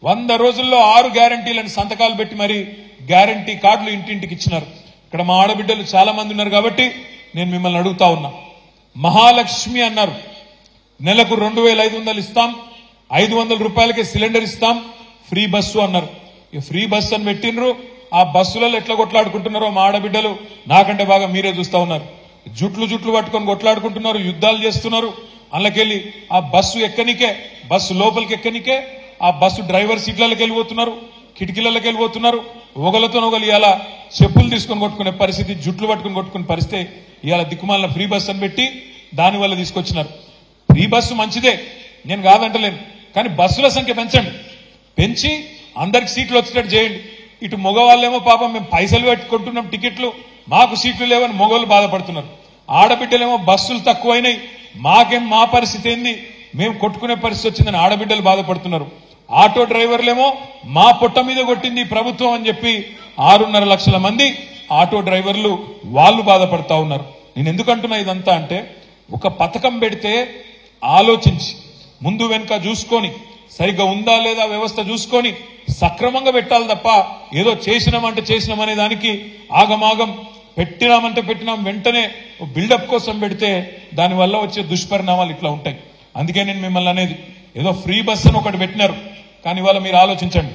వంద రోజుల్లో ఆరు గ్యారంటీలను సంతకాలు పెట్టి మరి గ్యారంటీ కార్డులు ఇంటింటికి ఇచ్చినారు ఇక్కడ మా ఆడబిడ్డలు చాలా మంది ఉన్నారు కాబట్టి నేను మిమ్మల్ని అడుగుతా ఉన్నా మహాలక్ష్మి అన్నారు నెలకు రెండు వేల ఐదు వందలు ఇస్తాం ఐదు వందల రూపాయలకే సిలిండర్ ఇస్తాం ఫ్రీ బస్సు అన్నారు ఈ ఫ్రీ బస్సు అని పెట్టినరు ఆ బస్సులలో ఎట్లా కొట్లాడుకుంటున్నారో మా ఆడబిడ్డలు నాకంటే బాగా మీరే చూస్తా ఉన్నారు జుట్లు జుట్లు పట్టుకొని కొట్లాడుకుంటున్నారు యుద్ధాలు చేస్తున్నారు అందులోకెళ్ళి ఆ బస్సు ఎక్కనికే బస్సు లోపలికి ఎక్కనికే ఆ బస్సు డ్రైవర్ సీట్లకి వెళ్ళిపోతున్నారు కిటికీలకి వెళ్ళిపోతున్నారు ఒకలతో ఒకరు ఇవాళ చెప్పులు తీసుకొని కొట్టుకునే పరిస్థితి జుట్లు పట్టుకొని కొట్టుకునే పరిస్థితి ఇవాళ దిక్కుమాలిన ఫ్రీ బస్ అని పెట్టి దాని వల్ల తీసుకొచ్చినారు ఫ్రీ బస్సు మంచిదే నేను కాదంటలేను కానీ బస్సుల సంఖ్య పెంచండి పెంచి అందరికి సీట్లు వచ్చేటట్టు చేయండి ఇటు మగవాళ్ళేమో పాపం మేము పైసలు పెట్టుకుంటున్నాం టికెట్లు మాకు సీట్లు లేవని మగవాళ్ళు బాధపడుతున్నారు ఆడబిడ్డలేమో బస్సులు తక్కువైనాయి మాకేం మా పరిస్థితి ఏంది మేము కొట్టుకునే పరిస్థితి వచ్చిందని ఆడబిడ్డలు బాధపడుతున్నారు ఆటో డ్రైవర్లేమో మా పొట్ట మీద కొట్టింది ఈ ప్రభుత్వం అని చెప్పి ఆరున్నర లక్షల మంది ఆటో డ్రైవర్లు వాళ్ళు బాధపడతా ఉన్నారు నేను ఎందుకంటున్నా ఇదంతా అంటే ఒక పథకం పెడితే ఆలోచించి ముందు వెనుక చూసుకొని సరిగ్గా ఉందా లేదా వ్యవస్థ చూసుకొని సక్రమంగా పెట్టాలి తప్ప ఏదో చేసినామంటే చేసినామనే దానికి ఆగమాగం పెట్టినామంటే పెట్టినాం వెంటనే బిల్డప్ కోసం పెడితే దానివల్ల వచ్చే దుష్పరిణామాలు ఇట్లా ఉంటాయి అందుకే నేను మిమ్మల్ని అనేది ఏదో ఫ్రీ బస్ అని ఒకటి పెట్టినారు కానీ ఇవాళ మీరు ఆలోచించండి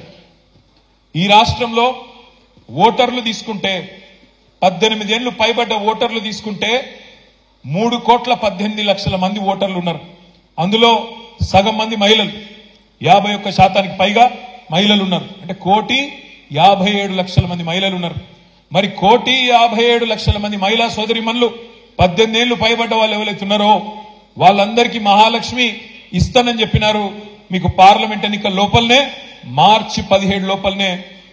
ఈ రాష్ట్రంలో ఓటర్లు తీసుకుంటే పద్దెనిమిది ఏళ్లు పైబడ్డ ఓటర్లు తీసుకుంటే మూడు కోట్ల పద్దెనిమిది లక్షల మంది ఓటర్లు ఉన్నారు అందులో సగం మంది మహిళలు యాభై ఒక్క శాతానికి పైగా మహిళలు ఉన్నారు అంటే కోటి యాభై ఏడు లక్షల మంది మహిళలు ఉన్నారు మరి కోటి యాభై ఏడు లక్షల మంది మహిళా సోదరిమణులు పద్దెనిమిది ఏళ్లు పైబడ్డ వాళ్ళు ఎవరైతే ఉన్నారో వాళ్ళందరికీ మహాలక్ష్మి ఇస్తానని చెప్పినారు మీకు పార్లమెంట్ ఎన్నికల లోపలనే మార్చి పదిహేడు లోపలనే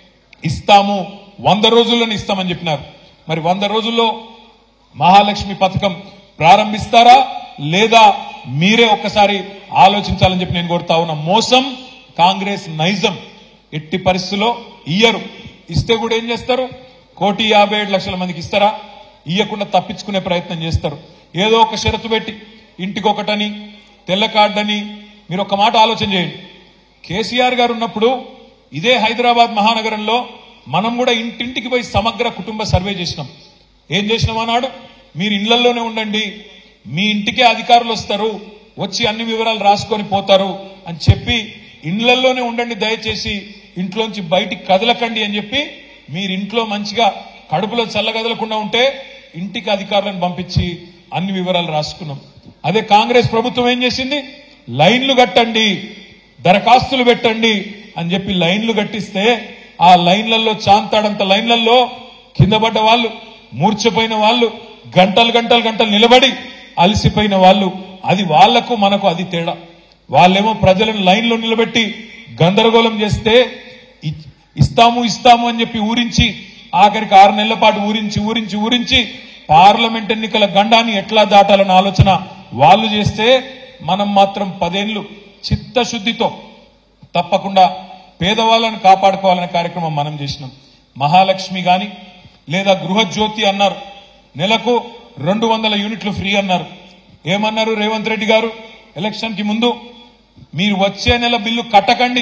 ఇస్తాము వంద రోజుల్లోనే ఇస్తామని చెప్పినారు మరి వంద రోజుల్లో మహాలక్ష్మి పథకం ప్రారంభిస్తారా లేదా మీరే ఒక్కసారి ఆలోచించాలని చెప్పి నేను కోరుతా ఉన్నా మోసం కాంగ్రెస్ నైజం ఎట్టి పరిస్థితుల్లో ఇయ్యరు ఇస్తే కూడా ఏం చేస్తారు కోటి యాభై ఏడు లక్షల మందికి ఇస్తారా ఇయ్యకుండా తప్పించుకునే ప్రయత్నం చేస్తారు ఏదో ఒక షరతు పెట్టి ఇంటికి ఒకటని తెల్ల కార్డని మీరు ఒక మాట ఆలోచన చేయండి కేసీఆర్ గారు ఉన్నప్పుడు ఇదే హైదరాబాద్ మహానగరంలో మనం కూడా ఇంటింటికి పోయి సమగ్ర కుటుంబ సర్వే చేసినాం ఏం చేసినాం అన్నాడు మీరు ఇళ్లలోనే ఉండండి మీ ఇంటికే అధికారులు వస్తారు వచ్చి అన్ని వివరాలు రాసుకొని పోతారు అని చెప్పి ఇళ్లలోనే ఉండండి దయచేసి ఇంట్లోంచి బయటికి కదలకండి అని చెప్పి మీరు ఇంట్లో మంచిగా కడుపులో చల్లగదలకుండా ఉంటే ఇంటికి అధికారులను పంపించి అన్ని వివరాలు రాసుకున్నాం అదే కాంగ్రెస్ ప్రభుత్వం ఏం చేసింది లైన్లు కట్టండి దరఖాస్తులు పెట్టండి అని చెప్పి లైన్లు కట్టిస్తే ఆ లైన్లలో చాంతాడంత లైన్లలో కింద పడ్డ వాళ్ళు మూర్ఛపోయిన వాళ్ళు గంటలు గంటలు గంటలు నిలబడి అలసిపోయిన వాళ్ళు అది వాళ్లకు మనకు అది తేడా వాళ్ళేమో ప్రజలను లైన్లో నిలబెట్టి గందరగోళం చేస్తే ఇ- ఇస్తాము ఇస్తాము అని చెప్పి ఊరించి ఆఖరికి ఆరు నెలల పాటు ఊరించి ఊరించి ఊరించి పార్లమెంట్ ఎన్నికల గండాన్ని ఎట్లా దాటాలన్న ఆలోచన వాళ్ళు చేస్తే మనం మాత్రం పదేళ్లు చిత్తశుద్ధితో తప్పకుండా పేదవాళ్ళని కాపాడుకోవాలనే కార్యక్రమం మనం చేసినాం మహాలక్ష్మి గాని లేదా గృహజ్యోతి అన్నారు నెలకు రెండు వందల యూనిట్లు ఫ్రీ అన్నారు ఏమన్నారు రేవంత్ రెడ్డి గారు ఎలక్షన్ కి ముందు మీరు వచ్చే నెల బిల్లు కట్టకండి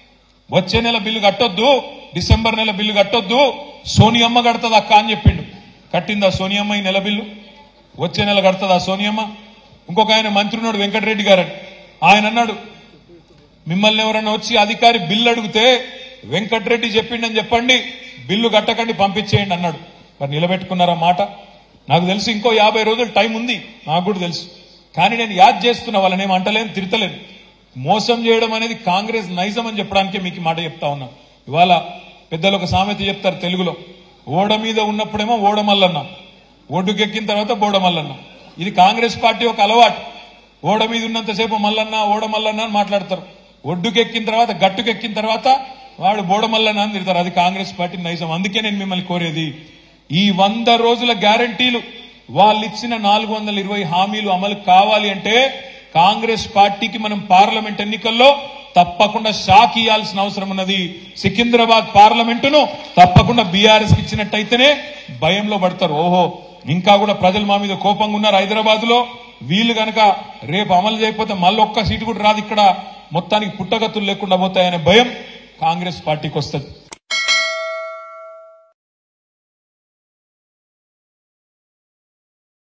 వచ్చే నెల బిల్లు కట్టొద్దు డిసెంబర్ నెల బిల్లు కట్టొద్దు సోనియమ్మ కడుతుంది అక్క అని చెప్పిండు కట్టిందా సోనియమ్మ ఈ నెల బిల్లు వచ్చే నెల కడుతుందా సోనియమ్మ ఇంకొక ఆయన మంత్రి ఉన్నాడు వెంకటరెడ్డి గారు ఆయన అన్నాడు మిమ్మల్ని ఎవరైనా వచ్చి అధికారి బిల్లు అడిగితే వెంకటరెడ్డి చెప్పిండని చెప్పండి బిల్లు కట్టకండి పంపించేయండి అన్నాడు మరి నిలబెట్టుకున్నారా మాట నాకు తెలుసు ఇంకో యాభై రోజులు టైం ఉంది నాకు కూడా తెలుసు కానీ నేను యాద్ చేస్తున్నా వాళ్ళని ఏం అంటలేను తిడతలేను మోసం చేయడం అనేది కాంగ్రెస్ నైజం అని చెప్పడానికే మీకు ఈ మాట చెప్తా ఉన్నా ఇవాళ పెద్దలు ఒక సామెత చెప్తారు తెలుగులో ఓడ మీద ఉన్నప్పుడేమో ఓడమల్లన్న ఒడ్డుకెక్కిన తర్వాత బోడమల్లన్న ఇది కాంగ్రెస్ పార్టీ ఒక అలవాటు ఓడ మీద ఉన్నంతసేపు మల్లన్న ఓడ మల్లన్న అని మాట్లాడతారు ఒడ్డుకెక్కిన తర్వాత గట్టుకెక్కిన తర్వాత వాడు బోడమల్లన్న అని తిడతారు అది కాంగ్రెస్ పార్టీ నైజం అందుకే నేను మిమ్మల్ని కోరేది ఈ వంద రోజుల గ్యారంటీలు వాళ్ళు ఇచ్చిన నాలుగు వందల ఇరవై హామీలు అమలు కావాలి అంటే కాంగ్రెస్ పార్టీకి మనం పార్లమెంట్ ఎన్నికల్లో తప్పకుండా షాక్ ఇవ్వాల్సిన అవసరం ఉన్నది సికింద్రాబాద్ పార్లమెంటును తప్పకుండా బీఆర్ఎస్ కి ఇచ్చినట్టయితేనే భయంలో పడతారు ఓహో ఇంకా కూడా ప్రజలు మా మీద కోపంగా ఉన్నారు హైదరాబాద్ లో వీళ్ళు గనక రేపు అమలు చేయకపోతే మళ్ళీ ఒక్క సీటు కూడా రాదు ఇక్కడ మొత్తానికి పుట్టగతులు లేకుండా పోతాయనే భయం కాంగ్రెస్ పార్టీకి వస్తుంది